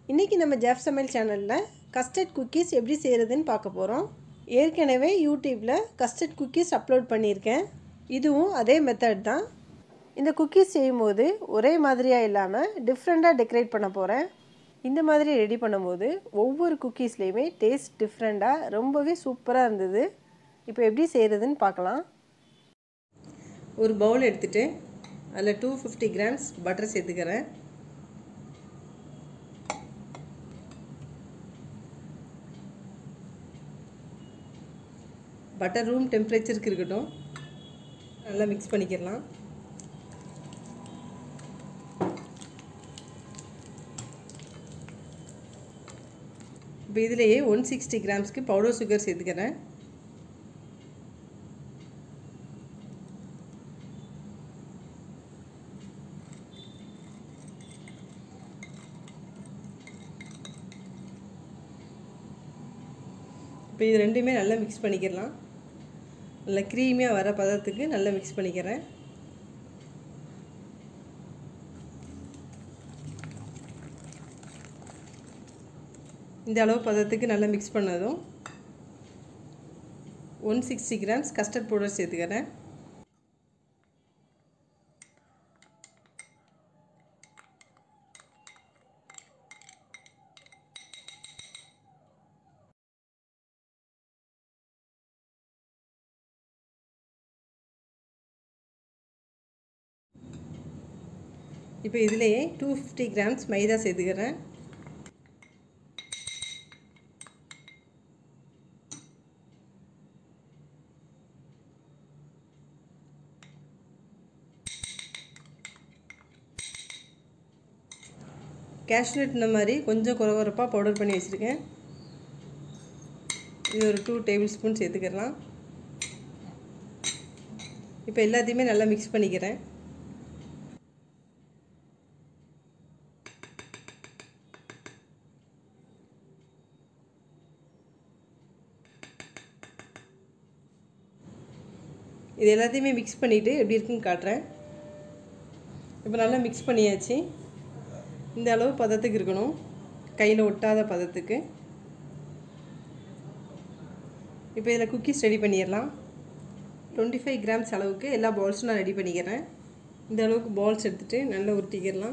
இன்றைக்கி நம்ம ஜெஃப் சமையல் சேனலில் கஸ்டர்ட் குக்கீஸ் எப்படி செய்கிறதுன்னு பார்க்க போகிறோம் ஏற்கனவே யூடியூப்பில் கஸ்டர்ட் குக்கீஸ் அப்லோட் பண்ணியிருக்கேன் இதுவும் அதே மெத்தட் தான் இந்த குக்கீஸ் செய்யும்போது ஒரே மாதிரியாக இல்லாமல் டிஃப்ரெண்ட்டாக டெக்கரேட் பண்ண போகிறேன் இந்த மாதிரி ரெடி பண்ணும்போது ஒவ்வொரு குக்கீஸ்லேயுமே டேஸ்ட் டிஃப்ரெண்ட்டாக ரொம்பவே சூப்பராக இருந்தது இப்போ எப்படி செய்கிறதுன்னு பார்க்கலாம் ஒரு பவுல் எடுத்துகிட்டு அதில் டூ ஃபிஃப்டி கிராம்ஸ் பட்டர் சேர்த்துக்கிறேன் பட்டர் ரூம் டெம்பரேச்சருக்கு இருக்கட்டும் நல்லா மிக்ஸ் பண்ணிக்கிடலாம் இப்போ இதிலேயே ஒன் சிக்ஸ்டி கிராம்ஸ்க்கு பவுடர் சுகர் சேர்த்துக்கிறேன் இப்போ இது ரெண்டுமே நல்லா மிக்ஸ் பண்ணிக்கிடலாம் நல்லா க்ரீமியாக வர பதத்துக்கு நல்லா மிக்ஸ் பண்ணிக்கிறேன் இந்த அளவு பதத்துக்கு நல்லா மிக்ஸ் பண்ணதும் one sixty grams custard powder சேர்த்துக்கிறேன் இப்போ இதிலேயே டூ ஃபிஃப்டி கிராம்ஸ் மைதா சேர்த்துக்கிறேன் கேஷ்நட் இந்த மாதிரி கொஞ்சம் குறகுறப்பாக பவுடர் பண்ணி வச்சுருக்கேன் இது ஒரு டூ டேபிள் ஸ்பூன் சேர்த்துக்கிறலாம் இப்போ எல்லாத்தையுமே நல்லா மிக்ஸ் பண்ணிக்கிறேன் இது எல்லாத்தையுமே மிக்ஸ் பண்ணிவிட்டு எப்படி இருக்குன்னு காட்டுறேன் இப்போ நல்லா மிக்ஸ் பண்ணியாச்சு இந்த அளவு பதத்துக்கு இருக்கணும் கையில் ஒட்டாத பதத்துக்கு இப்போ இதில் குக்கீஸ் ரெடி பண்ணிடலாம் டுவெண்ட்டி ஃபைவ் கிராம்ஸ் அளவுக்கு எல்லா பால்ஸும் நான் ரெடி பண்ணிக்கிறேன் இந்த அளவுக்கு பால்ஸ் எடுத்துகிட்டு நல்லா உருட்டிக்கிடலாம்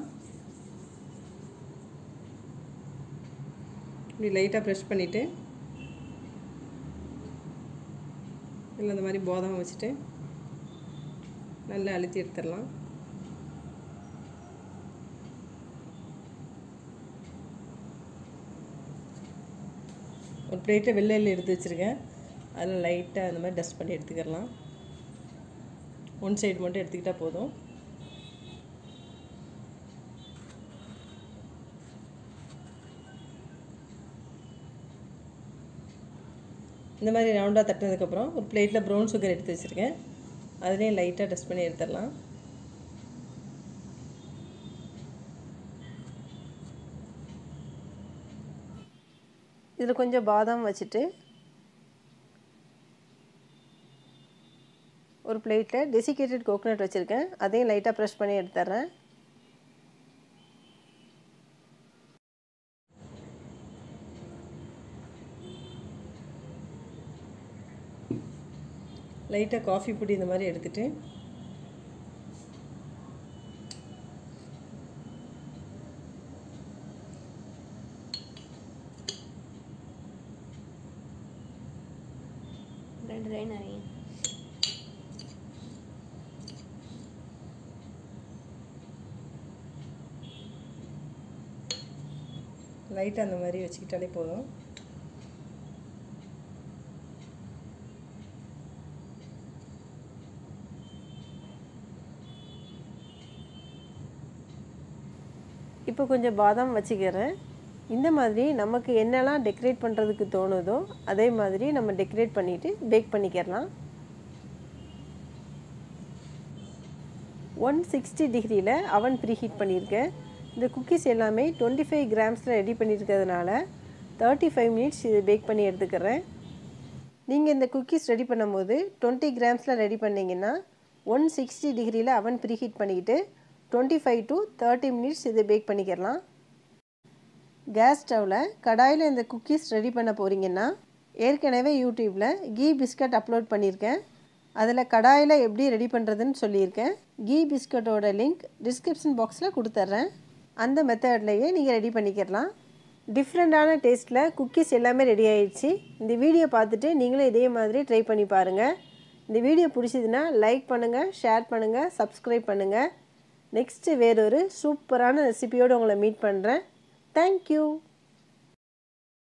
இப்படி லைட்டாக ப்ரெஷ் பண்ணிவிட்டு இல்லை இந்த மாதிரி போதம் வச்சுட்டு நல்லா அழுத்தி எடுத்துடலாம் ஒரு பிளேட்டை வெள்ளையில் எடுத்து வச்சுருக்கேன் அதில் லைட்டாக அந்த மாதிரி டஸ்ட் பண்ணி எடுத்துக்கிடலாம் ஒன் சைடு மட்டும் எடுத்துக்கிட்டால் போதும் இந்த மாதிரி ரவுண்டாக தட்டினதுக்கப்புறம் ஒரு பிளேட்டில் ப்ரௌன் சுகர் எடுத்து வச்சுருக்கேன் அதுலேயும் லைட்டாக டஸ்ட் பண்ணி எடுத்துடலாம் இதில் கொஞ்சம் பாதாம் வச்சுட்டு ஒரு பிளேட்டில் டெசிகேட்டட் கோகோனட் வச்சுருக்கேன் அதையும் லைட்டாக ப்ரெஷ் பண்ணி எடுத்துட்றேன் லைட்டாக காஃபி பொடி இந்த மாதிரி எடுத்துகிட்டு ரெண்டு ட்ரை நிறைய லைட்டாக அந்த மாதிரி வச்சுக்கிட்டாலே போதும் இப்போ கொஞ்சம் பாதாம் வச்சுக்கிறேன் இந்த மாதிரி நமக்கு என்னெல்லாம் டெக்கரேட் பண்ணுறதுக்கு தோணுதோ அதே மாதிரி நம்ம டெக்கரேட் பண்ணிவிட்டு பேக் பண்ணிக்கிறலாம் ஒன் சிக்ஸ்டி டிகிரியில் அவன் ப்ரீ ஹீட் பண்ணியிருக்கேன் இந்த குக்கீஸ் எல்லாமே டுவெண்ட்டி ஃபைவ் கிராம்ஸில் ரெடி பண்ணியிருக்கிறதுனால தேர்ட்டி ஃபைவ் மினிட்ஸ் இது பேக் பண்ணி எடுத்துக்கிறேன் நீங்கள் இந்த குக்கீஸ் ரெடி பண்ணும்போது டுவெண்ட்டி கிராம்ஸில் ரெடி பண்ணிங்கன்னா ஒன் சிக்ஸ்டி டிகிரியில் அவன் ப்ரீ ஹீட் பண்ணிக்கிட்டு twenty five to thirty minutes இது பேக் பண்ணிக்கிறலாம் கேஸ் ஸ்டவ்வில் கடாயில் இந்த குக்கீஸ் ரெடி பண்ண போகிறீங்கன்னா ஏற்கனவே யூடியூப்பில் கீ பிஸ்கட் அப்லோட் பண்ணியிருக்கேன் அதில் கடாயில் எப்படி ரெடி பண்ணுறதுன்னு சொல்லியிருக்கேன் கீ பிஸ்கட்டோட லிங்க் டிஸ்கிரிப்ஷன் பாக்ஸில் கொடுத்துட்றேன் அந்த மெத்தட்லேயே நீங்கள் ரெடி பண்ணிக்கிடலாம் டிஃப்ரெண்ட்டான டேஸ்ட்டில் குக்கீஸ் எல்லாமே ரெடி ஆயிடுச்சு இந்த வீடியோ பார்த்துட்டு நீங்களும் இதே மாதிரி ட்ரை பண்ணி பாருங்கள் இந்த வீடியோ பிடிச்சதுன்னா லைக் பண்ணுங்கள் ஷேர் பண்ணுங்கள் சப்ஸ்கிரைப் பண்ணுங்கள் நெக்ஸ்ட்டு வேறொரு சூப்பரான ரெசிபியோடு உங்களை மீட் பண்ணுறேன் தேங்க்யூ